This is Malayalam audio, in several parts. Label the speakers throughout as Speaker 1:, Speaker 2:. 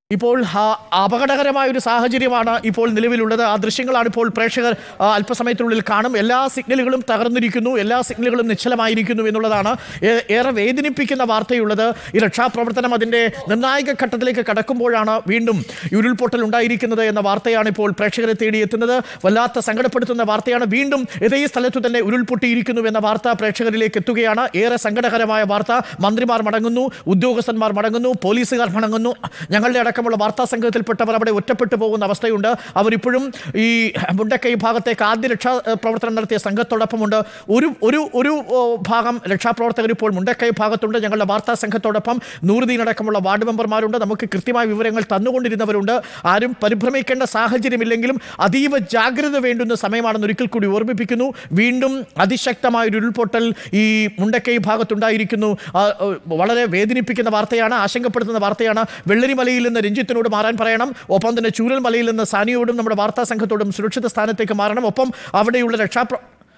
Speaker 1: ഇപ്പോൾ ആ, അപകടകരമായ ഒരു സാഹചര്യമാണ് ഇപ്പോൾ നിലവിലുള്ളത് ആ ദൃശ്യങ്ങളാണ് ഇപ്പോൾ പ്രേക്ഷകർ ആ, അല്പസമയത്തിനുള്ളിൽ കാണും എല്ലാ സിഗ്നലുകളും തകർന്നിരിക്കുന്നു എല്ലാ സിഗ്നലുകളും നിശ്ചലമായിരിക്കുന്നു എന്നുള്ളതാണ് ഏ- ഏറെ വേദനിപ്പിക്കുന്ന വാർത്തയുള്ളത് ഈ രക്ഷാപ്രവർത്തനം അതിൻ്റെ നിർണായക ഘട്ടത്തിലേക്ക് കടക്കുമ്പോഴാണ് വീണ്ടും ഈ ഉരുൾപൊട്ടൽ ഉണ്ടായിരിക്കുന്നത് എന്ന വാർത്തയാണ് ഇപ്പോൾ പ്രേക്ഷകരെ തേടി എത്തുന്നത് വല്ലാത്ത സങ്കടപ്പെടുത്തുന്ന വാർത്തയാണ് വീണ്ടും ഇതേ സ്ഥലത്തു തന്നെ ഉരുൾപൊട്ടിയിരിക്കുന്നു എന്ന വാർത്ത പ്രേക്ഷകരിലേക്ക് എത്തുകയാണ് ഏറെ സങ്കടകരമായ വാർത്ത മന്ത്രിമാർ മടങ്ങുന്നു ഉദ്യോഗസ്ഥന്മാർ മടങ്ങുന്നു പോലീസുകാർ മടങ്ങുന്നു ഞങ്ങളുടെ അടക്കമുള്ള വാർത്താ സംഘത്തിൽപ്പെട്ടവർ അവിടെ ഒറ്റപ്പെട്ടു പോകുന്ന അവസ്ഥയുണ്ട് അവരിപ്പോഴും ഈ മുണ്ടക്കൈ ഭാഗത്തേക്ക് ആദ്യ രക്ഷാ ഏഹ്, പ്രവർത്തനം നടത്തിയ സംഘത്തോടൊപ്പമുണ്ട് ഒരു ഒരു ഒരു ഓ, ഭാഗം രക്ഷാപ്രവർത്തകർ ഇപ്പോൾ മുണ്ടക്കൈ ഭാഗത്തുണ്ട് ഞങ്ങളുടെ വാർത്താ സംഘത്തോടൊപ്പം നൂറുദീൻ അടക്കമുള്ള വാർഡ് മെമ്പർമാരുണ്ട് നമുക്ക് കൃത്യമായ വിവരങ്ങൾ തന്നുകൊണ്ടിരുന്നവരുണ്ട് ആരും പരിഭ്രമിക്കേണ്ട സാഹചര്യമില്ലെങ്കിലും അതീവ ജാഗ്രത വേണ്ടുന്ന സമയമാണെന്ന് ഒരിക്കൽ കൂടി ഓർമ്മിപ്പിക്കുന്നു വീണ്ടും അതിശക്തമായ ഒരു ഉരുൾപൊട്ടൽ ഈ മുണ്ടക്കൈ ഭാഗത്തുണ്ടായിരിക്കുന്നു ആ, ഏഹ്, വളരെ വേദനിപ്പിക്കുന്ന വാർത്തയാണ് ആശങ്കപ്പെടുത്തുന്ന വാർത്തയാണ് വെള്ളരിമലയിൽ നിന്ന് രഞ്ജിത്തിനോട് മാറാൻ പറയണം ഒപ്പം തന്നെ ചൂരൽമലയിൽ നിന്ന് സാനിയോടും നമ്മുടെ വാർത്താ സംഘത്തോടും സുരക്ഷിത സ്ഥാനത്തേക്ക് മാറണം ഒപ്പം അവിടെയുള്ള രക്ഷാപ്ര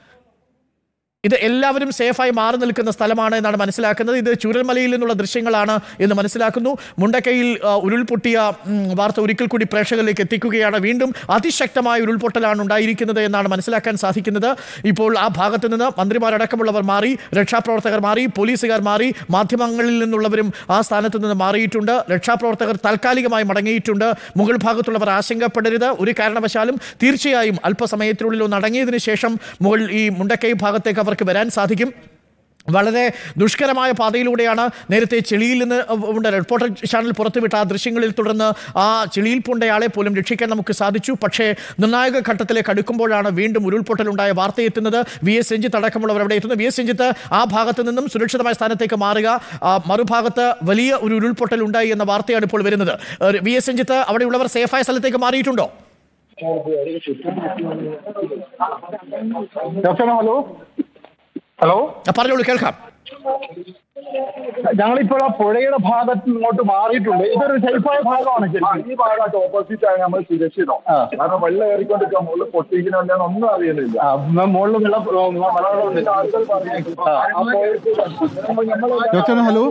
Speaker 1: ഇത് എല്ലാവരും സേഫായി മാറി നിൽക്കുന്ന സ്ഥലമാണ് എന്നാണ് മനസ്സിലാക്കുന്നത് ഇത് ചൂരൽമലയിൽ നിന്നുള്ള ദൃശ്യങ്ങളാണ് എന്ന് മനസ്സിലാക്കുന്നു മുണ്ടക്കൈയിൽ ആ, ഉരുൾപൊട്ടിയ ഉം, വാർത്ത ഒരിക്കൽ കൂടി പ്രേക്ഷകരിലേക്ക് എത്തിക്കുകയാണ് വീണ്ടും അതിശക്തമായ ഉരുൾപൊട്ടലാണ് ഉണ്ടായിരിക്കുന്നത് എന്നാണ് മനസ്സിലാക്കാൻ സാധിക്കുന്നത് ഇപ്പോൾ ആ ഭാഗത്ത് നിന്ന് മന്ത്രിമാരടക്കമുള്ളവർ മാറി രക്ഷാപ്രവർത്തകർ മാറി പോലീസുകാർ മാറി മാധ്യമങ്ങളിൽ നിന്നുള്ളവരും ആ സ്ഥാനത്ത് നിന്ന് മാറിയിട്ടുണ്ട് രക്ഷാപ്രവർത്തകർ താൽക്കാലികമായി മടങ്ങിയിട്ടുണ്ട് മുകൾ ഭാഗത്തുള്ളവർ ആശങ്കപ്പെടരുത് ഒരു കാരണവശാലും തീർച്ചയായും അല്പസമയത്തിനുള്ളിൽ ഒന്ന് അടങ്ങിയതിനു ശേഷം മുകൾ ഈ മുണ്ടക്കൈ ഭാഗത്തേക്ക് അവർക്ക് വരാൻ സാധിക്കും വളരെ ദുഷ്കരമായ പാതയിലൂടെയാണ് നേരത്തെ ചെളിയിൽ നിന്ന് ഉണ്ട് റിപ്പോർട്ടർ ചാനൽ പുറത്തുവിട്ട ആ ദൃശ്യങ്ങളിൽ തുടർന്ന് ആ ചെളിയിൽ പൂണ്ടയാളെ പോലും രക്ഷിക്കാൻ നമുക്ക് സാധിച്ചു പക്ഷേ നിർണായക ഘട്ടത്തിലേക്ക് അടുക്കുമ്പോഴാണ് വീണ്ടും ഉരുൾപൊട്ടലുണ്ടായ വാർത്തയെത്തുന്നത് വി എസ് രഞ്ജിത്ത് അടക്കമുള്ളവർ അവിടെ എത്തുന്നു വി എസ് രഞ്ജിത്ത് ആ ഭാഗത്ത് നിന്നും സുരക്ഷിതമായ സ്ഥാനത്തേക്ക് മാറുക ആ, മറുഭാഗത്ത് വലിയ ഒരു ഉരുൾപൊട്ടൽ ഉണ്ടായി എന്ന വാർത്തയാണ് ഇപ്പോൾ വരുന്നത് ഏഹ്, വി എസ് രഞ്ജിത്ത് അവിടെയുള്ളവർ സേഫായ സ്ഥലത്തേക്ക് മാറിയിട്ടുണ്ടോ
Speaker 2: ഡോക്ടർ ഹലോ ഹലോ
Speaker 1: ആ, പറഞ്ഞോളൂ കേൾക്കാം
Speaker 2: ഞങ്ങളിപ്പോൾ ആ പുഴയുടെ ഭാഗത്ത് ഇങ്ങോട്ട് മാറിയിട്ടുണ്ട് ഇതൊരു സേഫായ ഭാഗമാണ് ശരിക്കും
Speaker 3: ഈ ഭാഗത്ത് ഓപ്പോസിറ്റ് ആണ് നമ്മൾ സുരക്ഷിതം കാരണം വെള്ളം കയറിക്കൊണ്ടിരിക്കാൻ മുകളിൽ പൊട്ടിക്കണമല്ലോ ഒന്നും അറിയുന്നില്ല
Speaker 2: ആ, മ- മുകളിൽ വെള്ളം മലവെള്ളം
Speaker 3: ആളുകൾ പറഞ്ഞു
Speaker 4: ഡോക്ടർ ഹലോ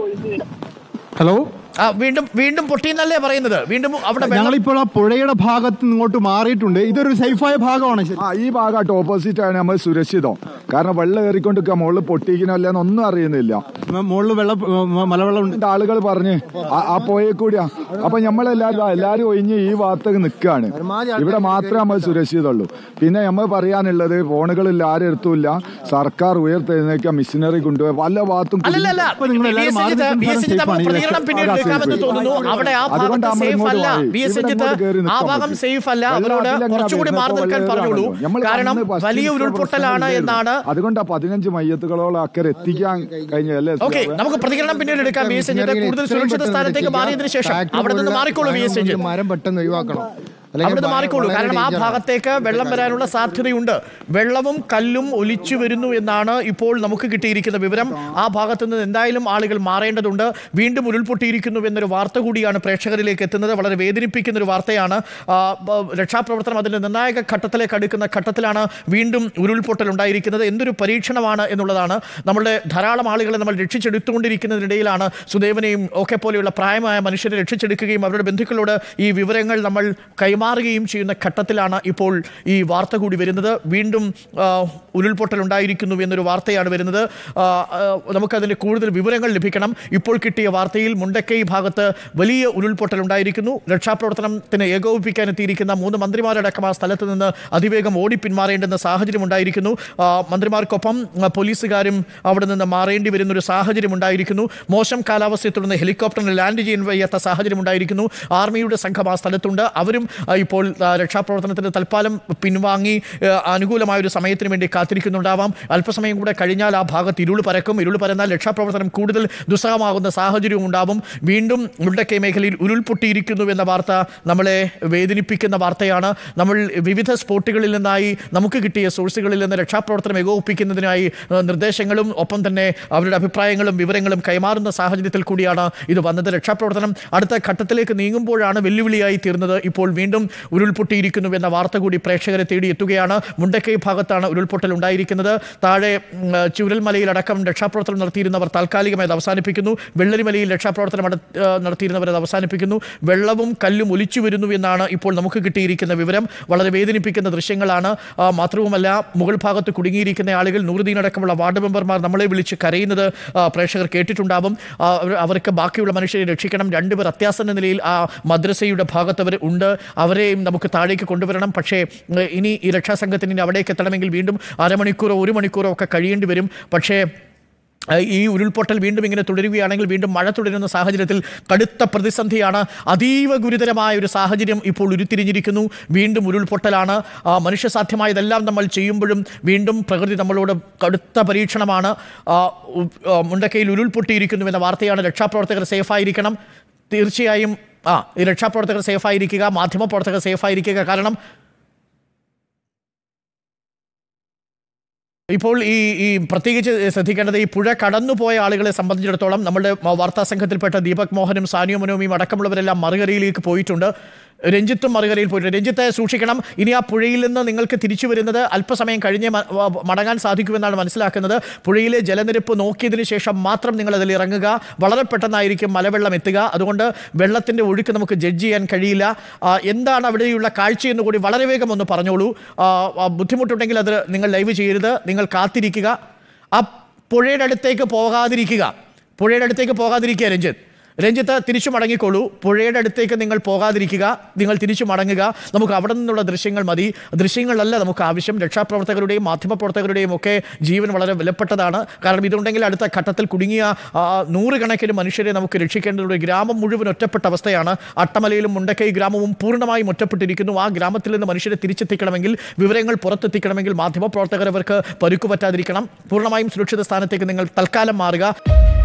Speaker 4: ഹലോ
Speaker 1: ആ വീണ്ടും വീണ്ടും പൊട്ടിയെന്നല്ലേ പറയുന്നത് വീണ്ടും അവിടെ വെള്ളം
Speaker 4: ഞങ്ങളിപ്പോൾ ആ പുഴയുടെ ഭാഗത്ത് ഇങ്ങോട്ട് മാറിയിട്ടുണ്ട് ഇതൊരു സേഫായ ഭാഗമാണ് ശരി
Speaker 3: ആ ഈ ഭാഗമായിട്ട് ഓപ്പോസിറ്റ് ആണ് നമ്മൾ സുരക്ഷിതം കാരണം വെള്ളം കയറിക്കൊണ്ടിരിക്കാൻ മുകളിൽ പൊട്ടിക്കണമല്ലോ ഒന്നും അറിയുന്നില്ല
Speaker 4: മുകളിൽ വെള്ളം മ- മലവെള്ളം ഉണ്ട്
Speaker 3: എന്നിട്ട് ആളുകൾ പറഞ്ഞ് ആ- ആ പോയെ കൂടിയാ അപ്പൊ നമ്മളെല്ലാരും എല്ലാരും ഒഴിഞ്ഞ് ഈ ഭാഗത്തേക്ക് നിൽക്കുകയാണ് ഇവിടെ മാത്രമേ നമ്മൾ സുരക്ഷിതമുള്ളൂ പിന്നെ നമ്മൾ പറയാനുള്ളത് ഫോണുകളിൽ ആരും എടുത്തില്ല സർക്കാർ ഉയർത്തെഴുന്നേക്കാൻ മിഷനറി കൊണ്ടുപോയി പല ഭാഗത്തും
Speaker 1: അല്ലല്ല
Speaker 4: ഇപ്പൊ നിങ്ങൾ എല്ലാവരും മാറി നിൽക്കുന്ന
Speaker 1: വി എസ്
Speaker 4: സ്ഥലം
Speaker 1: രഞ്ജിത്ത്
Speaker 4: safe ആണ്. ഈ
Speaker 1: പ്രതികരണം പിന്നീട്
Speaker 3: ആ,
Speaker 1: എടുക്കാമെന്ന്
Speaker 3: safe.
Speaker 1: തോന്നുന്നു അവിടെ ആ ഭാഗത്ത്
Speaker 3: അതുകൊണ്ടാ നമ്മൾ
Speaker 1: സേഫ്
Speaker 3: ഇങ്ങോട്ട്
Speaker 1: അല്ല
Speaker 3: പോയി.
Speaker 1: വി എസ്
Speaker 3: ഇവിടെ
Speaker 1: രഞ്ജിത്ത്
Speaker 3: ഇങ്ങോട്ട് കയറി
Speaker 1: ആ
Speaker 3: നിൽക്കാൻ
Speaker 1: ഭാഗം
Speaker 3: പറ്റും.
Speaker 1: സേഫ് അല്ല
Speaker 3: വെള്ളം
Speaker 1: അവരോട്
Speaker 3: അതിലങ്ങനെ
Speaker 1: കുറച്ചുകൂടി മാറി
Speaker 3: വരുന്നപ്പോൾ
Speaker 1: നിൽക്കാൻ
Speaker 3: വെള്ളം
Speaker 1: പറഞ്ഞോളൂ
Speaker 3: ഇറങ്ങുമല്ലോ. നമ്മൾ
Speaker 1: കാരണം
Speaker 3: അന്ന് first
Speaker 1: വലിയ
Speaker 3: ഇത്ര
Speaker 1: ഉരുൾപൊട്ടലാണ്
Speaker 3: പ്രശ്നമില്ലായിരുന്നു.
Speaker 1: എന്നാണ്
Speaker 3: അതുകൊണ്ടാ പതിനഞ്ച് മയ്യത്തുകളോളം അക്കരെ എത്തിക്കാൻ കഴിഞ്ഞല്ലേ
Speaker 1: ഓക്കെ നമുക്ക് പ്രതികരണം പിന്നീട് എടുക്കാം വി എസ് രഞ്ജിത്ത് കൂടുതൽ സുരക്ഷിത സ്ഥാനത്തേക്ക് മാറിയതിനു ശേഷം അവിടെ നിന്ന് മാറിക്കോളൂ വി എസ് രഞ്ജിത്ത്
Speaker 4: മരം പെട്ടെന്ന് ഒഴിവാക്കണം
Speaker 1: അവിടെ നിന്ന് മാറിക്കോളൂ കാരണം ആ ഭാഗത്തേക്ക് വെള്ളം വരാനുള്ള സാധ്യതയുണ്ട് വെള്ളവും കല്ലും ഒലിച്ചു വരുന്നു എന്നാണ് ഇപ്പോൾ നമുക്ക് കിട്ടിയിരിക്കുന്ന വിവരം ആ ഭാഗത്തു നിന്ന് എന്തായാലും ആളുകൾ മാറേണ്ടതുണ്ട് വീണ്ടും ഉരുൾപൊട്ടിയിരിക്കുന്നു എന്നൊരു വാർത്ത കൂടിയാണ് പ്രേക്ഷകരിലേക്ക് എത്തുന്നത് വളരെ വേദനിപ്പിക്കുന്ന ഒരു വാർത്തയാണ് ആ, ബ- രക്ഷാപ്രവർത്തനം അതിൻ്റെ നിർണായക ഘട്ടത്തിലേക്ക് അടുക്കുന്ന ഘട്ടത്തിലാണ് വീണ്ടും ഉരുൾപൊട്ടൽ ഉണ്ടായിരിക്കുന്നത് എന്തൊരു പരീക്ഷണമാണ് എന്നുള്ളതാണ് നമ്മളുടെ ധാരാളം ആളുകളെ നമ്മൾ രക്ഷിച്ചെടുത്തുകൊണ്ടിരിക്കുന്നതിനിടയിലാണ് സുദേവനെയും ഒക്കെ പോലെയുള്ള പ്രായമായ മനുഷ്യരെ രക്ഷിച്ചെടുക്കുകയും അവരുടെ ബന്ധുക്കളോട് ഈ വിവരങ്ങൾ നമ്മൾ കൈമാറുകയും ചെയ്യുന്ന ഘട്ടത്തിലാണ് ഇപ്പോൾ ഈ വാർത്ത കൂടി വരുന്നത് വീണ്ടും ആ, ഉരുൾപൊട്ടൽ ഉണ്ടായിരിക്കുന്നു എന്നൊരു വാർത്തയാണ് വരുന്നത് ആ, ആ, നമുക്കതിൻ്റെ കൂടുതൽ വിവരങ്ങൾ ലഭിക്കണം ഇപ്പോൾ കിട്ടിയ വാർത്തയിൽ മുണ്ടക്കൈ ഭാഗത്ത് വലിയ ഉരുൾപൊട്ടൽ ഉണ്ടായിരിക്കുന്നു രക്ഷാപ്രവർത്തനത്തിന് ഏകോപിപ്പിക്കാൻ എത്തിയിരിക്കുന്ന മൂന്ന് മന്ത്രിമാരടക്കം ആ സ്ഥലത്ത് നിന്ന് അതിവേഗം ഓടി പിന്മാറേണ്ടുന്ന സാഹചര്യം ഉണ്ടായിരിക്കുന്നു ആ, മന്ത്രിമാർക്കൊപ്പം ആ, പോലീസുകാരും അവിടെ നിന്ന് മാറേണ്ടി വരുന്ന ഒരു സാഹചര്യം ഉണ്ടായിരിക്കുന്നു മോശം കാലാവസ്ഥയെ തുടർന്ന് ഹെലികോപ്റ്ററിന് ലാൻഡ് ചെയ്യാൻ വയ്യാത്ത സാഹചര്യം ഉണ്ടായിരിക്കുന്നു ആർമിയുടെ സംഘം ആ സ്ഥലത്തുണ്ട് അവരും ആ, ഇപ്പോൾ ആ, രക്ഷാപ്രവർത്തനത്തിന് തൽക്കാലം പിൻവാങ്ങി ആ, അനുകൂലമായ ഒരു സമയത്തിന് വേണ്ടി കാത്തിരിക്കുന്നുണ്ടാവാം അല്പസമയം കൂടെ കഴിഞ്ഞാൽ ആ ഭാഗത്ത് ഇരുൾ പരക്കും ഇരുൾ പരന്നാൽ രക്ഷാപ്രവർത്തനം കൂടുതൽ ദുസ്സഹമാകുന്ന സാഹചര്യവും ഉണ്ടാവും വീണ്ടും മുണ്ടക്കൈ മേഖലയിൽ ഉരുൾപൊട്ടിയിരിക്കുന്നു എന്ന വാർത്ത നമ്മളെ വേദനിപ്പിക്കുന്ന വാർത്തയാണ് നമ്മൾ വിവിധ സ്പോട്ടുകളിൽ നിന്നായി നമുക്ക് കിട്ടിയ സോഴ്സുകളിൽ നിന്ന് രക്ഷാപ്രവർത്തനം ഏകോപിപ്പിക്കുന്നതിനായി ആ, നിർദ്ദേശങ്ങളും ഒപ്പം തന്നെ അവരുടെ അഭിപ്രായങ്ങളും വിവരങ്ങളും കൈമാറുന്ന സാഹചര്യത്തിൽ കൂടിയാണ് ഇത് വന്നത് രക്ഷാപ്രവർത്തനം അടുത്ത ഘട്ടത്തിലേക്ക് നീങ്ങുമ്പോഴാണ് വെല്ലുവിളിയായി തീർന്നത് ഇപ്പോൾ വീണ്ടും വീണ്ടും ഉരുൾപൊട്ടിയിരിക്കുന്നു എന്ന വാർത്ത കൂടി പ്രേക്ഷകരെ തേടി എത്തുകയാണ് മുണ്ടക്കൈ ഭാഗത്താണ് ഉരുൾപൊട്ടൽ ഉണ്ടായിരിക്കുന്നത് താഴെ ഉം, ചുരൽമലയിലടക്കം രക്ഷാപ്രവർത്തനം നടത്തിയിരുന്നവർ താൽക്കാലികമായി അത് അവസാനിപ്പിക്കുന്നു വെള്ളരിമലയിൽ രക്ഷാപ്രവർത്തനം അട- ആ, നടത്തിയിരുന്നവർ അത് അവസാനിപ്പിക്കുന്നു വെള്ളവും കല്ലും ഒലിച്ചു വരുന്നു എന്നാണ് ഇപ്പോൾ നമുക്ക് കിട്ടിയിരിക്കുന്ന വിവരം വളരെ വേദനിപ്പിക്കുന്ന ദൃശ്യങ്ങളാണ് ആ, മാത്രവുമല്ല മുകൾ ഭാഗത്ത് കുടുങ്ങിയിരിക്കുന്ന ആളുകൾ നൂറുദീൻ അടക്കമുള്ള വാർഡ് മെമ്പർമാർ നമ്മളെ വിളിച്ച് കരയുന്നത് ആ, പ്രേക്ഷകർ കേട്ടിട്ടുണ്ടാവും ആ, അവർ- അവർക്ക് ബാക്കിയുള്ള മനുഷ്യരെ രക്ഷിക്കണം രണ്ടുപേർ അത്യാസന്ന നിലയിൽ ആ മദ്രസയുടെ ഭാഗത്ത് അവർ ഉണ്ട് അവരെയും നമുക്ക് താഴേക്ക് കൊണ്ടുവരണം പക്ഷേ ഉം, ഇനി ഈ രക്ഷാസംഘത്തിന് ഇനി അവിടേക്ക് എത്തണമെങ്കിൽ വീണ്ടും അരമണിക്കൂറോ ഒരു മണിക്കൂറോ ഒക്കെ കഴിയേണ്ടി വരും പക്ഷേ ഏഹ് ഈ ഉരുൾപൊട്ടൽ വീണ്ടും ഇങ്ങനെ തുടരുകയാണെങ്കിൽ വീണ്ടും മഴ തുടരുന്ന സാഹചര്യത്തിൽ കടുത്ത പ്രതിസന്ധിയാണ് അതീവ ഗുരുതരമായ ഒരു സാഹചര്യം ഇപ്പോൾ ഉരുത്തിരിഞ്ഞിരിക്കുന്നു വീണ്ടും ഉരുൾപൊട്ടലാണ് ആ, മനുഷ്യസാധ്യമായതെല്ലാം നമ്മൾ ചെയ്യുമ്പോഴും വീണ്ടും പ്രകൃതി നമ്മളോട് കടുത്ത പരീക്ഷണമാണ് ആ, ഉ- ആ, മുണ്ടക്കയിൽ ഉരുൾപൊട്ടിയിരിക്കുന്നു എന്ന വാർത്തയാണ് രക്ഷാപ്രവർത്തകർ സേഫായിരിക്കണം തീർച്ചയായും ആ ഈ രക്ഷാപ്രവർത്തകർ സേഫായിരിക്കുക മാധ്യമപ്രവർത്തകർ സേഫായിരിക്കുക കാരണം ഇപ്പോൾ ഈ ഈ പ്രത്യേകിച്ച് ശ്രദ്ധിക്കേണ്ടത് ഈ പുഴ കടന്നുപോയ ആളുകളെ സംബന്ധിച്ചിടത്തോളം നമ്മുടെ വാർത്താ സംഘത്തിൽപ്പെട്ട ദീപക് മോഹനും സാനിയോ മനോമിയും അടക്കമുള്ളവരെല്ലാം മറുകരയിലേക്ക് പോയിട്ടുണ്ട് രഞ്ജിത്തും മറുകരയിൽ പോയിട്ടുണ്ട് രഞ്ജിത്തെ സൂക്ഷിക്കണം ഇനി ആ പുഴയിൽ നിന്ന് നിങ്ങൾക്ക് തിരിച്ചു വരുന്നത് അല്പസമയം കഴിഞ്ഞേ മ- വ- മടങ്ങാൻ സാധിക്കുമെന്നാണ് മനസ്സിലാക്കുന്നത് പുഴയിലെ ജലനിരപ്പ് നോക്കിയതിന് ശേഷം മാത്രം നിങ്ങൾ അതിൽ ഇറങ്ങുക വളരെ പെട്ടെന്നായിരിക്കും മലവെള്ളം എത്തുക അതുകൊണ്ട് വെള്ളത്തിൻ്റെ ഒഴുക്ക് നമുക്ക് ജഡ്ജ് ചെയ്യാൻ കഴിയില്ല ആ, എന്താണ് അവിടെയുള്ള കാഴ്ചയെന്ന് കൂടി വളരെ വേഗം ഒന്ന് പറഞ്ഞോളൂ ആ, ആ, ബുദ്ധിമുട്ടുണ്ടെങ്കിൽ അത് നിങ്ങൾ ലൈവ് ചെയ്യരുത് നിങ്ങൾ കാത്തിരിക്കുക ആ പുഴയുടെ അടുത്തേക്ക് പോകാതിരിക്കുക പുഴയുടെ അടുത്തേക്ക് പോകാതിരിക്കുക രഞ്ജിത്ത് രഞ്ജിത്ത് തിരിച്ചു മടങ്ങിക്കോളൂ പുഴയുടെ അടുത്തേക്ക് നിങ്ങൾ പോകാതിരിക്കുക നിങ്ങൾ തിരിച്ചു മടങ്ങുക നമുക്ക് അവിടെ നിന്നുള്ള ദൃശ്യങ്ങൾ മതി ദൃശ്യങ്ങളല്ല നമുക്ക് ആവശ്യം രക്ഷാപ്രവർത്തകരുടെയും മാധ്യമപ്രവർത്തകരുടെയും ഒക്കെ ജീവൻ വളരെ വിലപ്പെട്ടതാണ് കാരണം ഇതുണ്ടെങ്കിൽ അടുത്ത ഘട്ടത്തിൽ കുടുങ്ങിയ ആ, നൂറുകണക്കിന് മനുഷ്യരെ നമുക്ക് രക്ഷിക്കേണ്ടതുണ്ട് ഗ്രാമം മുഴുവൻ ഒറ്റപ്പെട്ട അവസ്ഥയാണ് അട്ടമലയിലും മുണ്ടക്കൈ ഗ്രാമവും പൂർണ്ണമായും ഒറ്റപ്പെട്ടിരിക്കുന്നു ആ ഗ്രാമത്തിൽ നിന്ന് മനുഷ്യരെ തിരിച്ചെത്തിക്കണമെങ്കിൽ വിവരങ്ങൾ പുറത്തെത്തിക്കണമെങ്കിൽ മാധ്യമപ്രവർത്തകർ അവർക്ക് പരുക്കു പറ്റാതിരിക്കണം പൂർണ്ണമായും സുരക്ഷിത സ്ഥാനത്തേക്ക് നിങ്ങൾ തൽക്കാലം മാറുക